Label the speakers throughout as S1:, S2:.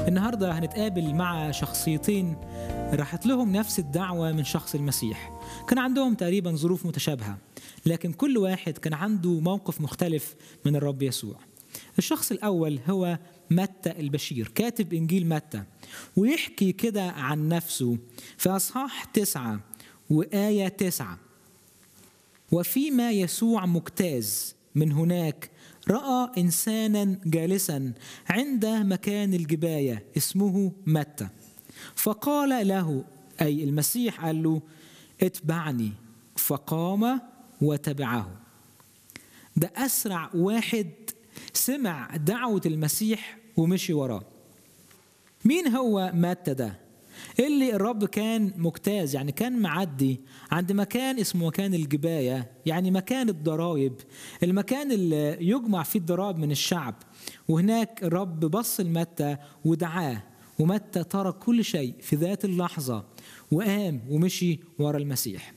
S1: النهارده هنتقابل مع شخصيتين راحت لهم نفس الدعوة من شخص المسيح كان عندهم تقريبا ظروف متشابهة لكن كل واحد كان عنده موقف مختلف من الرب يسوع الشخص الأول هو متى البشير كاتب إنجيل متى ويحكي كده عن نفسه في أصحاح تسعة وآية تسعة وفيما يسوع مجتاز من هناك راى انسانا جالسا عند مكان الجبايه اسمه متى فقال له اي المسيح قال له اتبعني فقام وتبعه ده اسرع واحد سمع دعوه المسيح ومشي وراه مين هو متى ده اللي الرب كان مجتاز يعني كان معدي عند مكان اسمه مكان الجباية يعني مكان الضرايب المكان اللي يجمع فيه الضرائب من الشعب وهناك الرب بص لمتى ودعاه ومتى ترك كل شيء في ذات اللحظة وقام ومشي ورا المسيح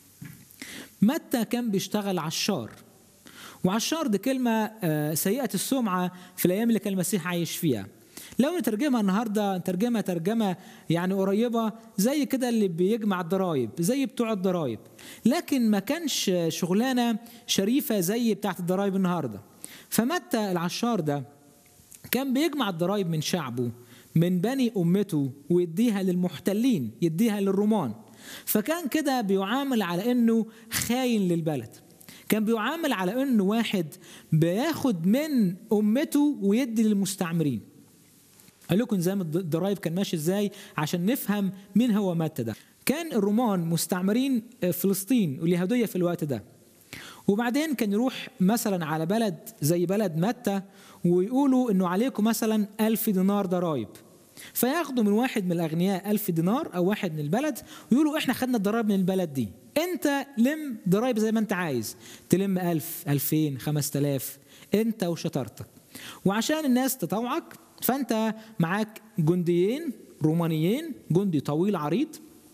S1: متى كان بيشتغل عشار وعشار دي كلمة سيئة السمعة في الأيام اللي كان المسيح عايش فيها لو نترجمها النهارده نترجمها ترجمه يعني قريبه زي كده اللي بيجمع الضرايب زي بتوع الضرايب لكن ما كانش شغلانه شريفه زي بتاعت الضرايب النهارده فمتى العشار ده كان بيجمع الضرايب من شعبه من بني امته ويديها للمحتلين يديها للرومان فكان كده بيعامل على انه خاين للبلد كان بيعامل على انه واحد بياخد من امته ويدي للمستعمرين قال لكم نظام الضرايب كان ماشي ازاي عشان نفهم مين هو متى ده كان الرومان مستعمرين فلسطين واليهوديه في الوقت ده وبعدين كان يروح مثلا على بلد زي بلد متى ويقولوا انه عليكم مثلا ألف دينار ضرايب فياخدوا من واحد من الاغنياء ألف دينار او واحد من البلد ويقولوا احنا خدنا الضرايب من البلد دي انت لم ضرايب زي ما انت عايز تلم ألف ألفين خمس تلاف انت وشطارتك وعشان الناس تطوعك فانت معاك جنديين رومانيين جندي طويل عريض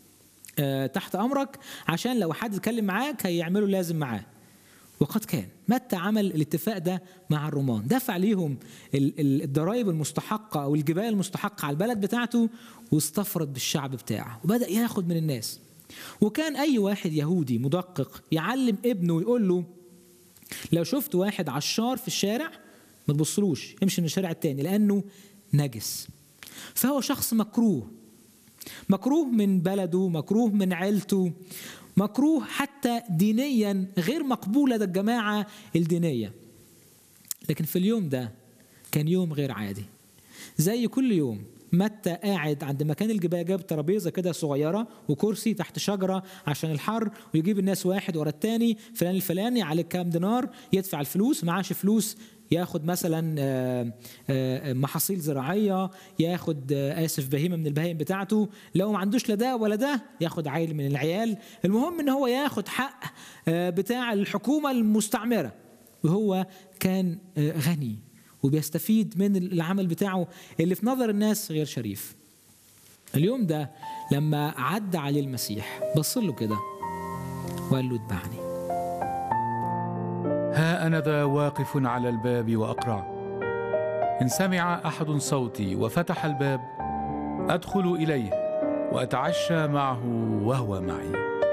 S1: أه تحت امرك عشان لو حد اتكلم معاك هيعملوا لازم معاه وقد كان متى عمل الاتفاق ده مع الرومان دفع ليهم الضرائب المستحقة أو الجباية المستحقة على البلد بتاعته واستفرد بالشعب بتاعه وبدأ ياخد من الناس وكان أي واحد يهودي مدقق يعلم ابنه ويقول له لو شفت واحد عشار في الشارع ما تبصلوش امشي من الشارع التاني لانه نجس فهو شخص مكروه مكروه من بلده مكروه من عيلته مكروه حتى دينيا غير مقبول لدى الجماعه الدينيه لكن في اليوم ده كان يوم غير عادي زي كل يوم متى قاعد عند مكان الجبايه جاب ترابيزه كده صغيره وكرسي تحت شجره عشان الحر ويجيب الناس واحد ورا التاني فلان الفلاني عليك كام دينار يدفع الفلوس معاش فلوس ياخد مثلا محاصيل زراعيه ياخد اسف بهيمه من البهايم بتاعته لو ما عندوش لا ده ولا ده ياخد عيل من العيال المهم ان هو ياخد حق بتاع الحكومه المستعمره وهو كان غني وبيستفيد من العمل بتاعه اللي في نظر الناس غير شريف اليوم ده لما عدى عليه المسيح بص له كده وقال له اتبعني
S2: ها أنا ذا واقف على الباب وأقرع إن سمع أحد صوتي وفتح الباب أدخل إليه وأتعشى معه وهو معي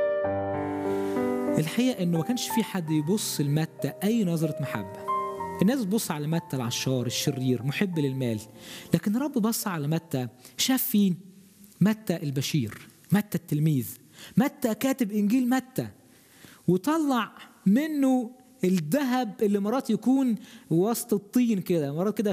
S1: الحقيقة إنه ما كانش في حد يبص لمتى أي نظرة محبة الناس بتبص على متى العشار الشرير محب للمال لكن الرب بص على متى شاف فين متى البشير متى التلميذ متى كاتب إنجيل متى وطلع منه الذهب اللي مرات يكون وسط الطين كده مرات كده